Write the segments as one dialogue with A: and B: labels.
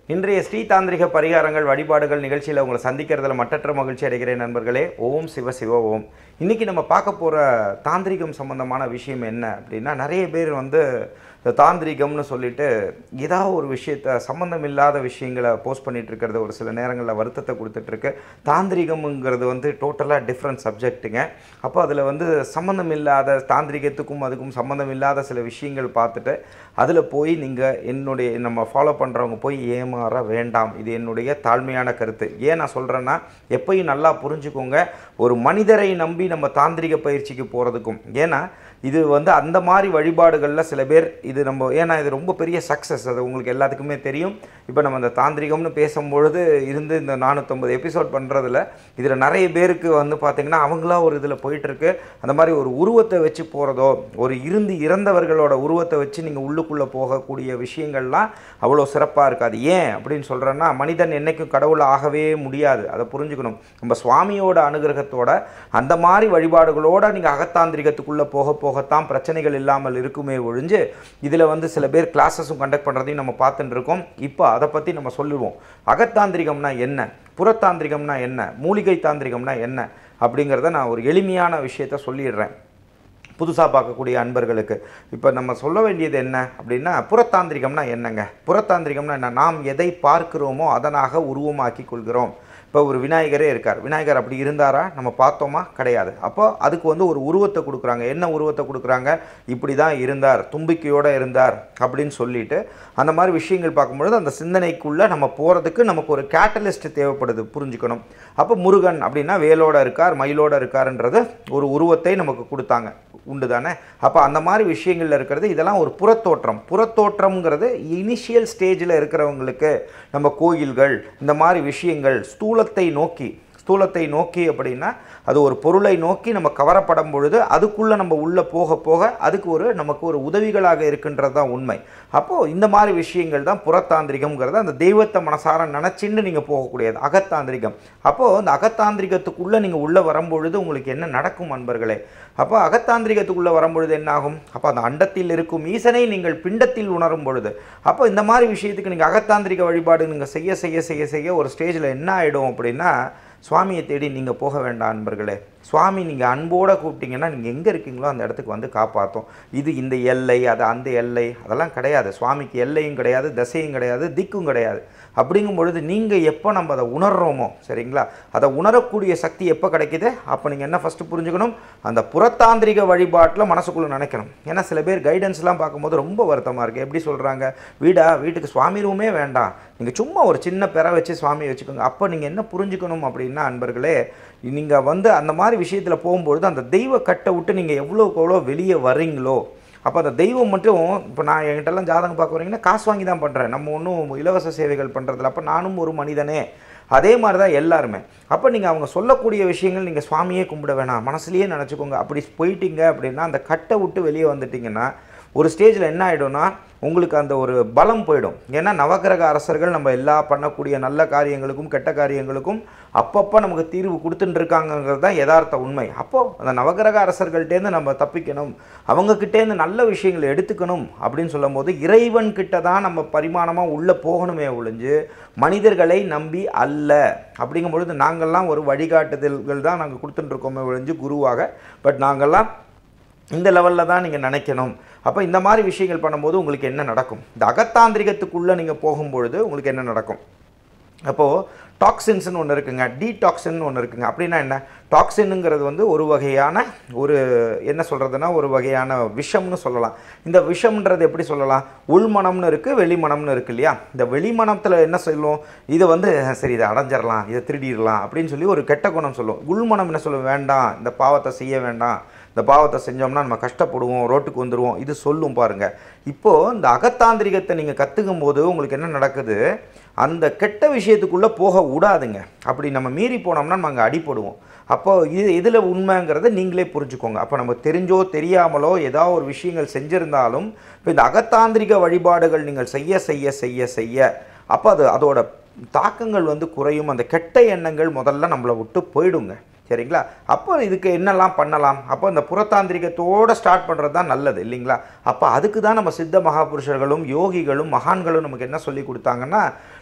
A: இன்றைய ஸ்ரீ தாந்திரிக பரிகாரங்கள் வழிபாடுகள் நிகழ்ச்சியில் உங்களை சந்திக்கிறதுல மட்டற்ற மகிழ்ச்சி அடைகிறேன் நண்பர்களே ஓம் சிவ சிவ ஓம் இன்றைக்கி நம்ம பார்க்க போகிற தாந்திரிகம் சம்பந்தமான விஷயம் என்ன அப்படின்னா நிறைய பேர் வந்து இந்த தாந்திரிகம்னு சொல்லிட்டு ஏதாவது ஒரு விஷயத்த சம்மந்தம் இல்லாத விஷயங்களை போஸ்ட் பண்ணிட்டு இருக்கிறது ஒரு சில நேரங்களில் வருத்தத்தை கொடுத்துட்ருக்கு தாந்திரிகம்ங்கிறது வந்து டோட்டலாக டிஃப்ரெண்ட் சப்ஜெக்ட்டுங்க அப்போ அதில் வந்து சம்மந்தம் இல்லாத தாந்திரிகத்துக்கும் அதுக்கும் சம்மந்தம் இல்லாத சில விஷயங்கள் பார்த்துட்டு அதில் போய் நீங்கள் என்னுடைய நம்ம ஃபாலோ பண்ணுறவங்க போய் ஏமாற வேண்டாம் இது என்னுடைய தாழ்மையான கருத்து ஏன் நான் சொல்கிறேன்னா எப்பயும் நல்லா புரிஞ்சுக்கோங்க ஒரு மனிதரை நம்பி நம்ம தாந்திரிக பயிற்சிக்கு போகிறதுக்கும் ஏன்னா இது வந்து அந்த மாதிரி வழிபாடுகளில் சில பேர் இது நம்ம ஏன்னா இது ரொம்ப பெரிய சக்ஸஸ் அது உங்களுக்கு எல்லாத்துக்குமே தெரியும் இப்போ நம்ம இந்த தாந்திரிகம்னு பேசும்பொழுது இருந்து இந்த நானூற்றம்பது எபிசோட் பண்ணுறதுல இதில் நிறைய பேருக்கு வந்து பார்த்திங்கன்னா அவங்களா ஒரு இதில் போயிட்டுருக்கு அந்த மாதிரி ஒரு உருவத்தை வச்சு போகிறதோ ஒரு இருந்து இறந்தவர்களோட உருவத்தை வச்சு நீங்கள் உள்ளுக்குள்ளே போகக்கூடிய விஷயங்கள்லாம் அவ்வளோ சிறப்பாக இருக்காது ஏன் அப்படின்னு சொல்கிறேன்னா மனிதன் என்றைக்கும் கடவுள் ஆகவே முடியாது அதை புரிஞ்சுக்கணும் நம்ம சுவாமியோட அனுகிரகத்தோட அந்த மாதிரி வழிபாடுகளோட நீங்கள் அகத்தாந்திரிகத்துக்குள்ளே போக போகத்தான் பிரச்சனைகள் இல்லாமல் இருக்குமே ஒழிஞ்சு இதில் வந்து சில பேர் கிளாஸஸும் கண்டக்ட் பண்ணுறதையும் நம்ம பார்த்துட்டு இருக்கோம் இப்போ அதை பற்றி நம்ம சொல்லுவோம் அகத்தாந்திரிகம்னா என்ன புறத்தாந்திரிகம்னா என்ன மூலிகை தாந்திரிகம்னா என்ன அப்படிங்கிறத நான் ஒரு எளிமையான விஷயத்த சொல்லிடுறேன் புதுசாக பார்க்கக்கூடிய அன்பர்களுக்கு இப்போ நம்ம சொல்ல வேண்டியது என்ன அப்படின்னா புறத்தாந்திரிகம்னா என்னங்க புறத்தாந்திரிகம்னா என்ன நாம் எதை பார்க்கிறோமோ அதனாக உருவமாக்கி கொள்கிறோம் இப்போ ஒரு விநாயகரே இருக்கார் விநாயகர் அப்படி இருந்தாரா நம்ம பார்த்தோமா கிடையாது அப்போ அதுக்கு வந்து ஒரு உருவத்தை கொடுக்குறாங்க என்ன உருவத்தை கொடுக்குறாங்க இப்படி தான் இருந்தார் தும்பிக்கையோடு இருந்தார் அப்படின்னு சொல்லிட்டு அந்த மாதிரி விஷயங்கள் பார்க்கும்பொழுது அந்த சிந்தனைக்குள்ளே நம்ம போகிறதுக்கு நமக்கு ஒரு கேட்டலிஸ்ட் தேவைப்படுது புரிஞ்சுக்கணும் அப்போ முருகன் அப்படின்னா வேலோட இருக்கார் மயிலோட இருக்காருன்றது ஒரு உருவத்தை நமக்கு கொடுத்தாங்க உண்டு தானே அப்போ அந்த மாதிரி விஷயங்களில் இருக்கிறது இதெல்லாம் ஒரு புறத்தோற்றம் புறத்தோற்றம்ங்கிறது இனிஷியல் ஸ்டேஜில் இருக்கிறவங்களுக்கு நம்ம கோயில்கள் இந்த மாதிரி விஷயங்கள் ஸ்தூலத்தை நோக்கி ஸ்தூலத்தை நோக்கி அப்படின்னா அது ஒரு பொருளை நோக்கி நம்ம கவரப்படும் பொழுது அதுக்குள்ளே நம்ம உள்ளே போக போக அதுக்கு ஒரு நமக்கு ஒரு உதவிகளாக இருக்கின்றது தான் உண்மை அப்போது இந்த மாதிரி விஷயங்கள் தான் புறத்தாந்திரிகம்ங்கிறது அந்த தெய்வத்தை மனசார நினச்சின்னு நீங்கள் போகக்கூடியது அகத்தாந்திரிகம் அப்போது அந்த அகத்தாந்திரிகத்துக்குள்ளே நீங்கள் உள்ளே வரும்பொழுது உங்களுக்கு என்ன நடக்கும் அன்பர்களே அப்போ அகத்தாந்திரிகத்துக்குள்ளே வரும்பொழுது என்ன ஆகும் அப்போ அந்த அண்டத்தில் இருக்கும் ஈசனை நீங்கள் பிண்டத்தில் உணரும் பொழுது அப்போ இந்த மாதிரி விஷயத்துக்கு நீங்கள் அகத்தாந்திரிக வழிபாடு நீங்கள் செய்ய செய்ய செய்ய செய்ய ஒரு ஸ்டேஜில் என்ன ஆகிடும் அப்படின்னா சுவாமியை தேடி நீங்கள் போக வேண்டாம் அன்பர்களே சுவாமி நீங்கள் அன்போடு கூப்பிட்டீங்கன்னா நீங்கள் எங்கே இருக்கீங்களோ அந்த இடத்துக்கு வந்து காப்பாற்றும் இது இந்த எல்லை அது அந்த எல்லை அதெல்லாம் கிடையாது சுவாமிக்கு எல்லையும் கிடையாது தசையும் கிடையாது திக்கும் கிடையாது அப்படிங்கும் பொழுது நீங்கள் எப்போ நம்ம அதை உணர்றோமோ சரிங்களா அதை உணரக்கூடிய சக்தி எப்போ கிடைக்குது அப்போ நீங்கள் என்ன ஃபஸ்ட்டு புரிஞ்சுக்கணும் அந்த புறத்தாந்திரிக வழிபாட்டில் மனசுக்குள்ளே நினைக்கணும் ஏன்னா சில பேர் கைடன்ஸ்லாம் பார்க்கும்போது ரொம்ப வருத்தமாக இருக்குது எப்படி சொல்கிறாங்க வீடா வீட்டுக்கு சுவாமி ரூமே வேண்டாம் நீங்கள் சும்மா ஒரு சின்ன பெற வச்சு சுவாமியை வச்சுக்கோங்க அப்போ நீங்கள் என்ன புரிஞ்சுக்கணும் அப்படின்னா அன்பர்களே நீங்கள் வந்து அந்த மாதிரி விஷயத்தில் போகும்பொழுது அந்த தெய்வ கட்டை விட்டு நீங்கள் எவ்வளோக்கு எவ்வளோ வெளியே வர்றீங்களோ அப்போ அந்த தெய்வம் மட்டும் இப்போ நான் என்கிட்டலாம் ஜாதகம் பார்க்க வரீங்கன்னா காசு வாங்கி தான் பண்ணுறேன் நம்ம ஒன்றும் இலவச சேவைகள் பண்ணுறதில்ல அப்போ நானும் ஒரு மனிதனே அதே மாதிரி தான் எல்லாருமே அப்போ நீங்கள் அவங்க சொல்லக்கூடிய விஷயங்கள் நீங்கள் சுவாமியே கும்பிட வேணாம் மனசுலேயே நினச்சிக்கோங்க அப்படி போயிட்டீங்க அப்படின்னா அந்த கட்டை விட்டு வெளியே வந்துட்டிங்கன்னா ஒரு ஸ்டேஜில் என்ன ஆகிடும்னா உங்களுக்கு அந்த ஒரு பலம் போயிடும் ஏன்னா நவகிரக அரசர்கள் நம்ம எல்லா பண்ணக்கூடிய நல்ல காரியங்களுக்கும் கெட்ட காரியங்களுக்கும் அப்பப்போ நமக்கு தீர்வு கொடுத்துட்டு இருக்காங்கங்கிறது தான் யதார்த்த உண்மை அப்போது அந்த நவகிரக அரசர்கள்ட்டேருந்து நம்ம தப்பிக்கணும் அவங்கக்கிட்டேருந்து நல்ல விஷயங்களை எடுத்துக்கணும் அப்படின்னு சொல்லும் போது இறைவன் கிட்ட தான் நம்ம பரிமாணமாக உள்ளே போகணுமே ஒழிஞ்சு மனிதர்களை நம்பி அல்ல அப்படிங்கும் பொழுது நாங்கள்லாம் ஒரு வழிகாட்டுதல்கள் தான் நாங்கள் கொடுத்துட்டுருக்கோமே ஒழிஞ்சு குருவாக பட் நாங்கள்லாம் இந்த லெவலில் தான் நீங்கள் நினைக்கணும் அப்போ இந்த மாதிரி விஷயங்கள் பண்ணும்போது உங்களுக்கு என்ன நடக்கும் இந்த அகத்தாந்திரிகத்துக்குள்ளே நீங்கள் போகும்பொழுது உங்களுக்கு என்ன நடக்கும் அப்போது டாக்ஸின்ஸ்னு ஒன்று இருக்குங்க டீடாக்சின் ஒன்று இருக்குங்க அப்படின்னா என்ன டாக்ஸினுங்கிறது வந்து ஒரு வகையான ஒரு என்ன சொல்கிறதுனா ஒரு வகையான விஷம்னு சொல்லலாம் இந்த விஷம்ன்றது எப்படி சொல்லலாம் உள்மனம்னு இருக்குது வெளிமனம்னு இருக்குது இல்லையா இந்த வெளிமனத்தில் என்ன சொல்லுவோம் இதை வந்து சரி இதை அடைஞ்சிடலாம் இதை திருடிடலாம் அப்படின்னு சொல்லி ஒரு கெட்ட குணம் சொல்லுவோம் உள்மனம் என்ன சொல்லுவோம் வேண்டாம் இந்த பாவத்தை செய்ய வேண்டாம் இந்த பாவத்தை செஞ்சோம்னா நம்ம கஷ்டப்படுவோம் ரோட்டுக்கு வந்துடுவோம் இது சொல்லும் பாருங்கள் இப்போது இந்த அகத்தாந்திரிகத்தை நீங்கள் கற்றுக்கும் போது உங்களுக்கு என்ன நடக்குது அந்த கெட்ட விஷயத்துக்குள்ளே போக விடாதுங்க அப்படி நம்ம மீறி போனோம்னா நம்ம அங்கே அடிப்படுவோம் அப்போ இது இதில் உண்மைங்கிறத நீங்களே புரிஞ்சுக்கோங்க அப்போ நம்ம தெரிஞ்சோ தெரியாமலோ ஏதாவது ஒரு விஷயங்கள் செஞ்சுருந்தாலும் இப்போ இந்த அகத்தாந்திரிக வழிபாடுகள் நீங்கள் செய்ய செய்ய செய்ய செய்ய அப்போ அது அதோட தாக்கங்கள் வந்து குறையும் அந்த கெட்ட எண்ணங்கள் முதல்ல நம்மளை விட்டு போயிடுங்க சரிங்களா அப்போ இதுக்கு என்னெல்லாம் பண்ணலாம் அப்போ இந்த புறத்தாந்திரிகத்தோடு ஸ்டார்ட் பண்ணுறது தான் நல்லது இல்லைங்களா அப்போ அதுக்கு தான் நம்ம சித்த மகாபுருஷர்களும் யோகிகளும் மகான்களும் நமக்கு என்ன சொல்லி கொடுத்தாங்கன்னா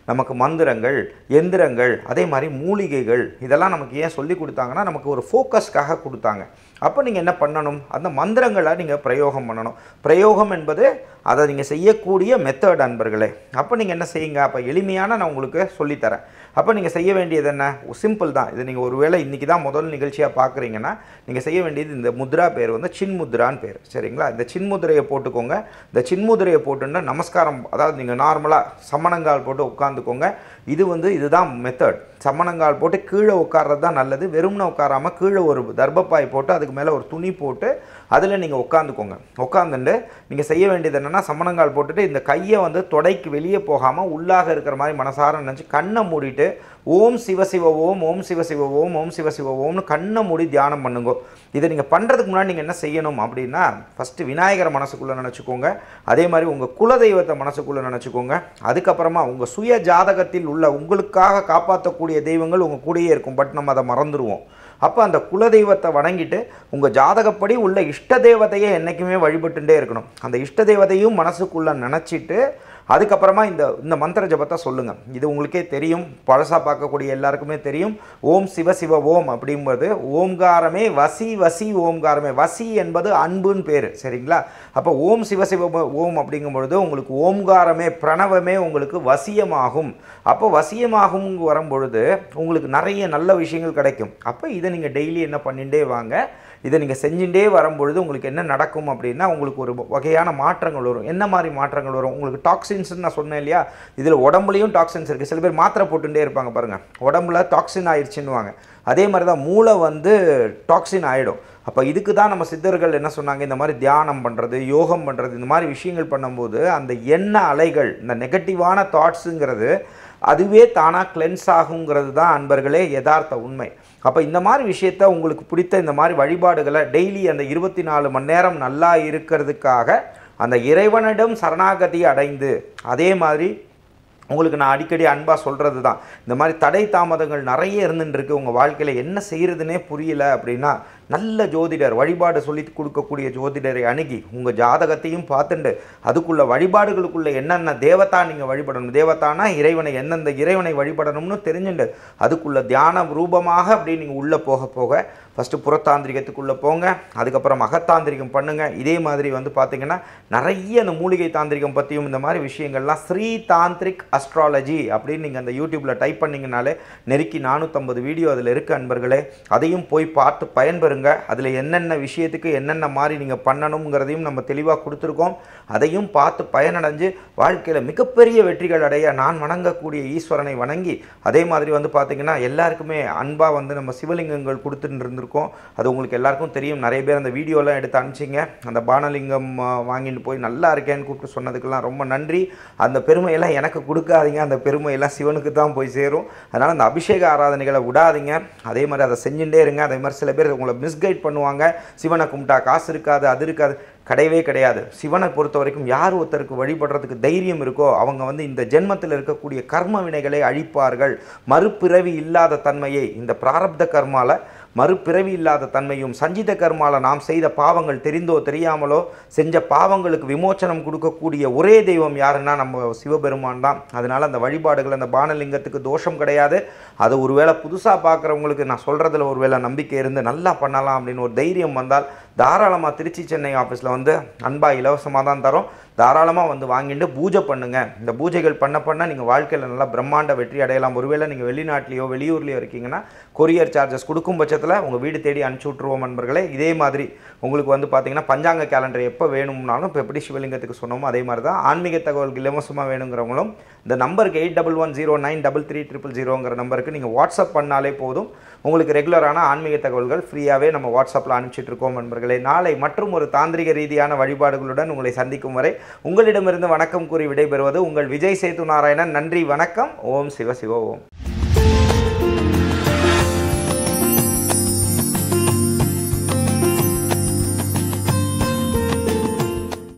A: நமக்கு மந்திரங்கள் எந்திரங்கள் அதே மாதிரி மூலிகைகள் இதெல்லாம் நமக்கு ஏன் சொல்லி கொடுத்தாங்கன்னா நமக்கு ஒரு ஃபோக்கஸ்க்காக கொடுத்தாங்க அப்போ நீங்கள் என்ன பண்ணணும் அந்த மந்திரங்களை நீங்கள் பிரயோகம் பண்ணணும் பிரயோகம் என்பது அதை நீங்கள் செய்யக்கூடிய மெத்தட் அன்பர்களே அப்போ நீங்கள் என்ன செய்யுங்க அப்போ எளிமையான நான் உங்களுக்கு சொல்லித்தரேன் அப்போ நீங்கள் செய்ய வேண்டியது என்ன சிம்பிள் தான் இது நீங்கள் ஒருவேளை இன்றைக்கி தான் முதல் நிகழ்ச்சியாக பார்க்குறீங்கன்னா நீங்கள் செய்ய வேண்டியது இந்த முத்ரா பேர் வந்து சின்முத்ரான்னு பேர் சரிங்களா இந்த சின்முதிரையை போட்டுக்கோங்க இந்த சின்முதிரையை போட்டுன்னா நமஸ்காரம் அதாவது நீங்கள் நார்மலாக சம்மணங்கால் போட்டு உட்காந்துக்கோங்க இது வந்து இதுதான் மெத்தட் சம்மணங்கால் போட்டு கீழே உட்கார்றது தான் நல்லது வெறும்னு உட்காராமல் கீழே ஒரு தர்பப்பாய் போட்டு அதுக்கு மேலே ஒரு துணி போட்டு அதில் நீங்கள் உட்காந்துக்கோங்க உட்காந்துட்டு நீங்கள் செய்ய வேண்டியது என்னென்னா சம்மணங்கால் போட்டுட்டு இந்த கையை வந்து தொடைக்கு வெளியே போகாமல் உள்ளாக இருக்கிற மாதிரி மனசார நினச்சி கண்ணை மூடிட்டு ஓம் சிவசிவ ஓம் ஓம் சிவசிவ ஓம் ஓம் சிவசிவ ஓம்னு கண்ணை மூடி தியானம் பண்ணுங்க இதை நீங்கள் பண்ணுறதுக்கு முன்னாடி நீங்கள் என்ன செய்யணும் அப்படின்னா ஃபஸ்ட்டு விநாயகரை மனசுக்குள்ளே நினச்சிக்கோங்க அதே மாதிரி உங்கள் குலதெய்வத்தை மனசுக்குள்ளே நினச்சிக்கோங்க அதுக்கப்புறமா உங்கள் சுய ஜாதகத்தில் உள்ள உங்களுக்காக காப்பாற்றக்கூடிய தெய்வங்கள் உங்கள் கூடயே இருக்கும் பட் நம்ம அதை மறந்துடுவோம் அப்போ அந்த குலதெய்வத்தை வணங்கிட்டு உங்கள் ஜாதகப்படி உள்ள இஷ்ட தேவதையை என்றைக்குமே வழிபட்டுட்டே இருக்கணும் அந்த இஷ்ட தேவதையும் மனசுக்குள்ளே நினச்சிட்டு அதுக்கப்புறமா இந்த இந்த மந்திர ஜபத்தை சொல்லுங்கள் இது உங்களுக்கே தெரியும் பழசாக பார்க்கக்கூடிய எல்லாருக்குமே தெரியும் ஓம் சிவ சிவ ஓம் அப்படிங்கிறது ஓம்காரமே வசி வசி ஓம்காரமே வசி என்பது அன்புன்னு பேர் சரிங்களா அப்போ ஓம் சிவ சிவ ஓம் அப்படிங்கும் பொழுது உங்களுக்கு ஓம்காரமே பிரணவமே உங்களுக்கு வசியமாகும் அப்போ வசியமாகும் வரும்பொழுது உங்களுக்கு நிறைய நல்ல விஷயங்கள் கிடைக்கும் அப்போ இதை நீங்கள் டெய்லி என்ன பண்ணிகிட்டே வாங்க இதை நீங்கள் செஞ்சுட்டே வரும்பொழுது உங்களுக்கு என்ன நடக்கும் அப்படின்னா உங்களுக்கு ஒரு வகையான மாற்றங்கள் வரும் என்ன மாதிரி மாற்றங்கள் வரும் உங்களுக்கு டாக்ஸின்ஸ்னு நான் சொன்னேன் இல்லையா இதில் உடம்புலையும் டாக்ஸின்ஸ் இருக்குது சில பேர் மாத்திரை போட்டுட்டே இருப்பாங்க பாருங்கள் உடம்புல டாக்ஸின் ஆயிடுச்சுன்னுவாங்க அதே மாதிரி தான் மூளை வந்து டாக்ஸின் ஆகிடும் அப்போ இதுக்கு தான் நம்ம சித்தர்கள் என்ன சொன்னாங்க இந்த மாதிரி தியானம் பண்ணுறது யோகம் பண்ணுறது இந்த மாதிரி விஷயங்கள் பண்ணும்போது அந்த எண்ண அலைகள் இந்த நெகட்டிவான தாட்ஸுங்கிறது அதுவே தானாக கிளென்ஸ் ஆகுங்கிறது தான் அன்பர்களே யதார்த்த உண்மை அப்போ இந்த மாதிரி விஷயத்த உங்களுக்கு பிடித்த இந்த மாதிரி வழிபாடுகளை டெய்லி அந்த இருபத்தி நாலு மணி நேரம் நல்லா இருக்கிறதுக்காக அந்த இறைவனிடம் சரணாகதி அடைந்து அதே மாதிரி உங்களுக்கு நான் அடிக்கடி அன்பாக சொல்கிறது தான் இந்த மாதிரி தடை தாமதங்கள் நிறைய இருந்துருக்கு உங்கள் வாழ்க்கையில் என்ன செய்கிறதுனே புரியல அப்படின்னா நல்ல ஜோதிடர் வழிபாடு சொல்லி கொடுக்கக்கூடிய ஜோதிடரை அணுகி உங்கள் ஜாதகத்தையும் பார்த்துண்டு அதுக்குள்ள வழிபாடுகளுக்குள்ள என்னென்ன தேவதா நீங்கள் வழிபடணும் தேவதானா இறைவனை எந்தெந்த இறைவனை வழிபடணும்னு தெரிஞ்சுண்டு அதுக்குள்ள தியான ரூபமாக அப்படி நீங்கள் உள்ளே போக போக ஃபஸ்ட்டு புறத்தாந்திரிகத்துக்குள்ளே போங்க அதுக்கப்புறம் அகத்தாந்திரிகம் பண்ணுங்கள் இதே மாதிரி வந்து பார்த்தீங்கன்னா நிறைய அந்த மூலிகை தாந்திரிகம் பற்றியும் இந்த மாதிரி விஷயங்கள்லாம் ஸ்ரீ தாந்திரிக் அஸ்ட்ராலஜி அப்படின்னு நீங்கள் அந்த யூடியூப்பில் டைப் பண்ணிங்கனாலே நெருக்கி நானூற்றம்பது வீடியோ அதில் இருக்க அன்பர்களே அதையும் போய் பார்த்து பயன்பெறுங்க அதில் என்னென்ன விஷயத்துக்கு என்னென்ன மாதிரி நீங்கள் பண்ணணுங்கிறதையும் நம்ம தெளிவாக கொடுத்துருக்கோம் அதையும் பார்த்து பயனடைஞ்சு வாழ்க்கையில் மிகப்பெரிய வெற்றிகள் அடைய நான் வணங்கக்கூடிய ஈஸ்வரனை வணங்கி அதே மாதிரி வந்து பார்த்திங்கன்னா எல்லாருக்குமே அன்பாக வந்து நம்ம சிவலிங்கங்கள் கொடுத்துட்டு இருந்திருக்கோம் அது உங்களுக்கு எல்லாருக்கும் தெரியும் நிறைய பேர் அந்த வீடியோலாம் எடுத்து அனுப்பிச்சிங்க அந்த பானலிங்கம் ஆ, வாங்கிட்டு போய் நல்லா இருக்கேன்னு கூப்பிட்டு சொன்னதுக்கெல்லாம் ரொம்ப நன்றி அந்த பெருமையெல்லாம் எனக்கு கொடுக்காதீங்க அந்த பெருமையெல்லாம் சிவனுக்கு தான் போய் சேரும் அதனால் அந்த அபிஷேக ஆராதனைகளை விடாதீங்க அதே மாதிரி அதை செஞ்சுட்டே இருங்க அதே மாதிரி சில பேர் உங்களை மிஸ்கைட் பண்ணுவாங்க சிவனை கும்பிட்டா காசு இருக்காது அது இருக்காது கிடையவே கிடையாது சிவனை பொறுத்த வரைக்கும் யார் ஒருத்தருக்கு வழிபடுறதுக்கு தைரியம் இருக்கோ அவங்க வந்து இந்த ஜென்மத்தில் இருக்கக்கூடிய கர்ம வினைகளை அழிப்பார்கள் மறுபிறவி இல்லாத தன்மையை இந்த பிராரப்த கர்மால மறுபிறவி இல்லாத தன்மையும் சஞ்சித கர்மால நாம் செய்த பாவங்கள் தெரிந்தோ தெரியாமலோ செஞ்ச பாவங்களுக்கு விமோச்சனம் கொடுக்கக்கூடிய ஒரே தெய்வம் யாருன்னா நம்ம சிவபெருமான் தான் அதனால அந்த வழிபாடுகள் அந்த பானலிங்கத்துக்கு தோஷம் கிடையாது அது ஒருவேளை புதுசாக பார்க்குறவங்களுக்கு நான் சொல்கிறதுல ஒருவேளை நம்பிக்கை இருந்து நல்லா பண்ணலாம் அப்படின்னு ஒரு தைரியம் வந்தால் தாராளமாக திருச்சி சென்னை ஆஃபீஸில் வந்து அன்பா இலவசமாக தான் தரோம் தாராளமாக வந்து வாங்கிட்டு பூஜை பண்ணுங்க இந்த பூஜைகள் பண்ண பண்ண நீங்கள் வாழ்க்கையில் நல்லா பிரம்மாண்ட வெற்றி அடையலாம் ஒருவேளை நீங்கள் வெளிநாட்டிலையோ வெளியூர்லையோ இருக்கீங்கன்னா கொரியர் சார்ஜஸ் கொடுக்கும் பட்சத்தில் உங்கள் வீடு தேடி அனுப்பிச்சி விட்ருவோம் நண்பர்களே இதே மாதிரி உங்களுக்கு வந்து பார்த்தீங்கன்னா பஞ்சாங்க கேலண்டர் எப்போ வேணும்னாலும் இப்போ எப்படி சிவலிங்கத்துக்கு சொன்னோமோ அதே மாதிரி தான் ஆன்மீக தகவல்கள் இலவசமாக வேணுங்கிறவங்களும் இந்த நம்பருக்கு eight double one zero nine double three triple ஜீரோங்கிற நம்பருக்கு நீங்கள் வாட்ஸ்அப் பண்ணாலே போதும் உங்களுக்கு ரெகுலரான ஆன்மீக தகவல்கள் ஃப்ரீயாகவே நம்ம வாட்ஸ்அப்பில் அனுப்பிச்சிட்டு இருக்கோம் நண்பர்களே நாளை மற்றும் ஒரு தாந்திரிக ரீதியான வழிபாடுகளுடன் உங்களை சந்திக்கும் வரை உங்களிடமிருந்து வணக்கம் கூறி விடைபெறுவது உங்கள் விஜய் சேது நாராயணன் நன்றி வணக்கம் ஓம் சிவ சிவ ஓம்